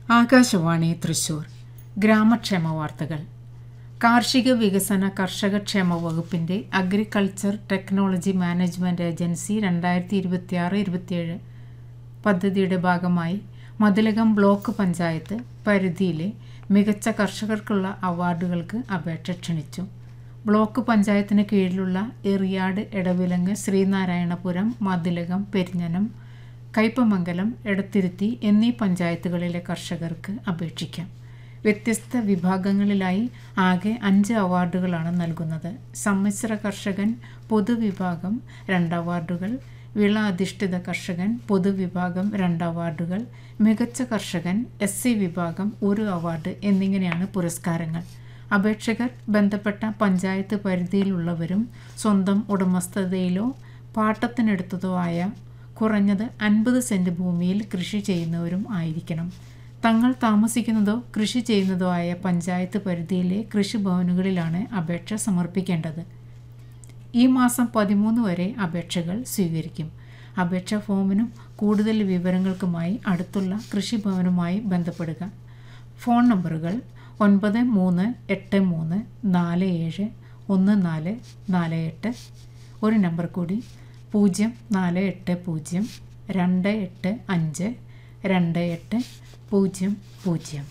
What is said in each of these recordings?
ആകാശവാണി തൃശൂർ ഗ്രാമക്ഷേമ വാർത്തകൾ കാർഷിക വികസന കർഷകക്ഷേമ വകുപ്പിൻ്റെ അഗ്രികൾച്ചർ ടെക്നോളജി മാനേജ്മെൻറ്റ് ഏജൻസി രണ്ടായിരത്തി ഇരുപത്തിയാറ് ഇരുപത്തിയേഴ് പദ്ധതിയുടെ ഭാഗമായി മതിലകം ബ്ലോക്ക് പഞ്ചായത്ത് പരിധിയിലെ മികച്ച കർഷകർക്കുള്ള അവാർഡുകൾക്ക് അപേക്ഷ ക്ഷണിച്ചു ബ്ലോക്ക് പഞ്ചായത്തിന് കീഴിലുള്ള എറിയാട് എടവിലങ്ങ് ശ്രീനാരായണപുരം മതിലകം പെരിഞ്ഞനം കയ്പമംഗലം എടത്തിരുത്തി എന്നീ പഞ്ചായത്തുകളിലെ കർഷകർക്ക് അപേക്ഷിക്കാം വ്യത്യസ്ത വിഭാഗങ്ങളിലായി ആകെ അഞ്ച് അവാർഡുകളാണ് നൽകുന്നത് സമ്മിശ്ര കർഷകൻ പൊതുവിഭാഗം രണ്ട് അവാർഡുകൾ വിള അധിഷ്ഠിത കർഷകൻ പൊതുവിഭാഗം രണ്ട് അവാർഡുകൾ മികച്ച കർഷകൻ എസ് സി വിഭാഗം ഒരു അവാർഡ് എന്നിങ്ങനെയാണ് പുരസ്കാരങ്ങൾ അപേക്ഷകർ ബന്ധപ്പെട്ട പഞ്ചായത്ത് പരിധിയിലുള്ളവരും സ്വന്തം ഉടമസ്ഥതയിലോ പാട്ടത്തിനെടുത്തതോ ആയ കുറഞ്ഞത് അൻപത് സെൻറ്റ് ഭൂമിയിൽ കൃഷി ചെയ്യുന്നവരും ആയിരിക്കണം തങ്ങൾ താമസിക്കുന്നതോ കൃഷി ചെയ്യുന്നതോ ആയ പഞ്ചായത്ത് പരിധിയിലെ കൃഷിഭവനുകളിലാണ് അപേക്ഷ സമർപ്പിക്കേണ്ടത് ഈ മാസം പതിമൂന്ന് വരെ അപേക്ഷകൾ സ്വീകരിക്കും അപേക്ഷാ ഫോമിനും കൂടുതൽ വിവരങ്ങൾക്കുമായി അടുത്തുള്ള കൃഷിഭവനുമായി ബന്ധപ്പെടുക ഫോൺ നമ്പറുകൾ ഒൻപത് മൂന്ന് എട്ട് മൂന്ന് നാല് ഏഴ് ഒന്ന് നാല് നാല് എട്ട് ഒരു നമ്പർ കൂടി പൂജ്യം നാല് എട്ട് പൂജ്യം രണ്ട് എട്ട് അഞ്ച് രണ്ട് എട്ട് പൂജ്യം പൂജ്യം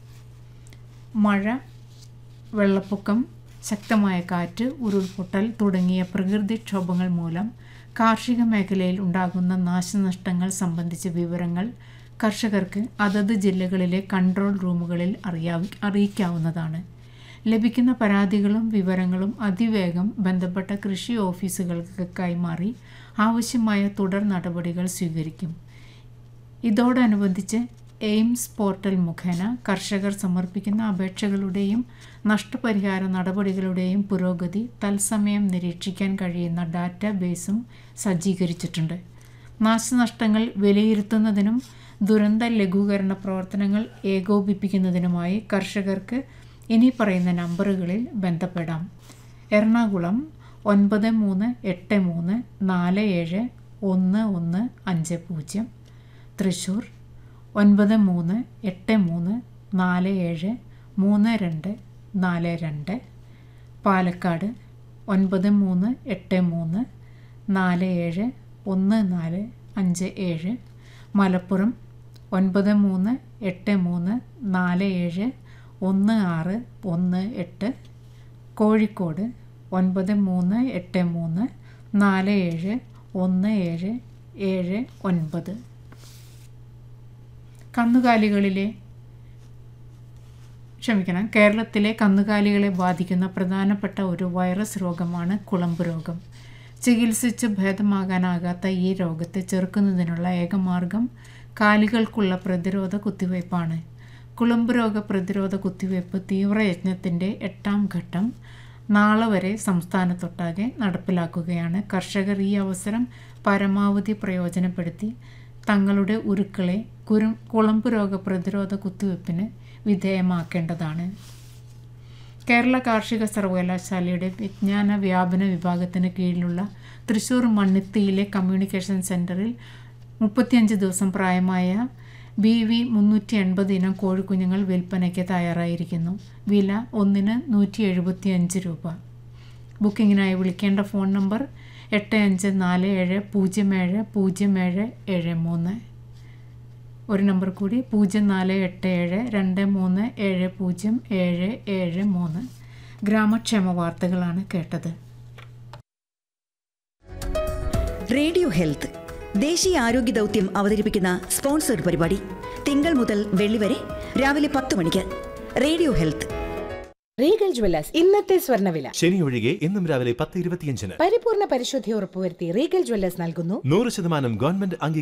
മഴ വെള്ളപ്പൊക്കം ശക്തമായ കാറ്റ് ഉരുൾപൊട്ടൽ തുടങ്ങിയ പ്രകൃതിക്ഷോഭങ്ങൾ മൂലം കാർഷിക മേഖലയിൽ ഉണ്ടാകുന്ന നാശനഷ്ടങ്ങൾ സംബന്ധിച്ച വിവരങ്ങൾ കർഷകർക്ക് അതത് ജില്ലകളിലെ കൺട്രോൾ റൂമുകളിൽ അറിയാ അറിയിക്കാവുന്നതാണ് ലഭിക്കുന്ന പരാതികളും വിവരങ്ങളും അതിവേഗം ബന്ധപ്പെട്ട കൃഷി ഓഫീസുകൾക്ക് കൈമാറി ആവശ്യമായ തുടർ നടപടികൾ സ്വീകരിക്കും ഇതോടനുബന്ധിച്ച് എയിംസ് പോർട്ടൽ മുഖേന കർഷകർ സമർപ്പിക്കുന്ന അപേക്ഷകളുടെയും നഷ്ടപരിഹാര നടപടികളുടെയും പുരോഗതി തത്സമയം നിരീക്ഷിക്കാൻ കഴിയുന്ന ഡാറ്റാ ബേസും സജ്ജീകരിച്ചിട്ടുണ്ട് നാശനഷ്ടങ്ങൾ വിലയിരുത്തുന്നതിനും ദുരന്ത ലഘൂകരണ പ്രവർത്തനങ്ങൾ ഏകോപിപ്പിക്കുന്നതിനുമായി കർഷകർക്ക് ഇനി പറയുന്ന നമ്പറുകളിൽ ബന്ധപ്പെടാം എറണാകുളം ഒൻപത് മൂന്ന് എട്ട് മൂന്ന് നാല് ഏഴ് ഒന്ന് ഒന്ന് അഞ്ച് പൂജ്യം തൃശ്ശൂർ ഒൻപത് മൂന്ന് എട്ട് മൂന്ന് നാല് ഏഴ് മൂന്ന് രണ്ട് നാല് രണ്ട് പാലക്കാട് ഒൻപത് മൂന്ന് എട്ട് മൂന്ന് നാല് ഏഴ് ഒന്ന് നാല് അഞ്ച് ഏഴ് മലപ്പുറം ഒൻപത് മൂന്ന് എട്ട് മൂന്ന് നാല് ഏഴ് ഒന്ന് ആറ് ഒന്ന് എട്ട് കോഴിക്കോട് ഒൻപത് മൂന്ന് എട്ട് മൂന്ന് നാല് ഏഴ് ഒന്ന് ഏഴ് ഏഴ് ഒൻപത് കന്നുകാലികളിലെ ക്ഷമിക്കണം കേരളത്തിലെ കന്നുകാലികളെ ബാധിക്കുന്ന പ്രധാനപ്പെട്ട ഒരു വൈറസ് രോഗമാണ് കുളമ്പ് രോഗം ചികിത്സിച്ച് ഭേദമാകാനാകാത്ത ഈ രോഗത്തെ ചെറുക്കുന്നതിനുള്ള ഏകമാർഗം കാലികൾക്കുള്ള പ്രതിരോധ കുത്തിവയ്പ്പാണ് കുളമ്പ് രോഗ പ്രതിരോധ കുത്തിവയ്പ്പ് തീവ്രയജ്ഞത്തിൻ്റെ എട്ടാം ഘട്ടം നാളെ വരെ സംസ്ഥാനത്തൊട്ടാകെ നടപ്പിലാക്കുകയാണ് കർഷകർ ഈ അവസരം പരമാവധി പ്രയോജനപ്പെടുത്തി തങ്ങളുടെ ഉരുക്കളെ കുരു കുളമ്പ് രോഗ പ്രതിരോധ കുത്തിവയ്പ്പിന് വിധേയമാക്കേണ്ടതാണ് കേരള കാർഷിക സർവകലാശാലയുടെ വിജ്ഞാന വ്യാപന വിഭാഗത്തിന് കീഴിലുള്ള തൃശ്ശൂർ മണ്ണിത്തിയിലെ കമ്മ്യൂണിക്കേഷൻ സെൻറ്ററിൽ മുപ്പത്തിയഞ്ച് ദിവസം പ്രായമായ ബി വി മുന്നൂറ്റി എൺപത് ഇനം കോഴിക്കുഞ്ഞുങ്ങൾ വിൽപ്പനയ്ക്ക് തയ്യാറായിരിക്കുന്നു വില ഒന്നിന് നൂറ്റി എഴുപത്തി അഞ്ച് രൂപ ബുക്കിങ്ങിനായി വിളിക്കേണ്ട ഫോൺ നമ്പർ എട്ട് അഞ്ച് നാല് ഏഴ് പൂജ്യം ഏഴ് പൂജ്യം ഏഴ് ഏഴ് മൂന്ന് ഒരു നമ്പർ കൂടി പൂജ്യം നാല് എട്ട് ഏഴ് രണ്ട് മൂന്ന് ഏഴ് പൂജ്യം ഏഴ് ഏഴ് മൂന്ന് ഗ്രാമക്ഷേമ വാർത്തകളാണ് കേട്ടത് റേഡിയോ ഹെൽത്ത് ദേശീയ ആരോഗ്യ ദൗത്യം അവതരിപ്പിക്കുന്ന സ്പോൺസർഡ് പരിപാടി തിങ്കൾ മുതൽ വെള്ളി വരെ രാവിലെ പത്ത് മണിക്ക് റേഡിയോ ഹെൽത്ത് റീഗൽ ജ്വല്ലേഴ്സ് ഇന്നത്തെ സ്വർണ്ണവില ശനി ഒഴികെ ഇന്നും രാവിലെ പത്ത് ഇരുപത്തിയഞ്ചിന് പരിപൂർണ പരിശുദ്ധി ഉറപ്പുവരുത്തി റീഗൽ ജ്വല്ലേഴ്സ് നൽകുന്നു നൂറ് ശതമാനം ഗവൺമെന്റ് അംഗീകാരം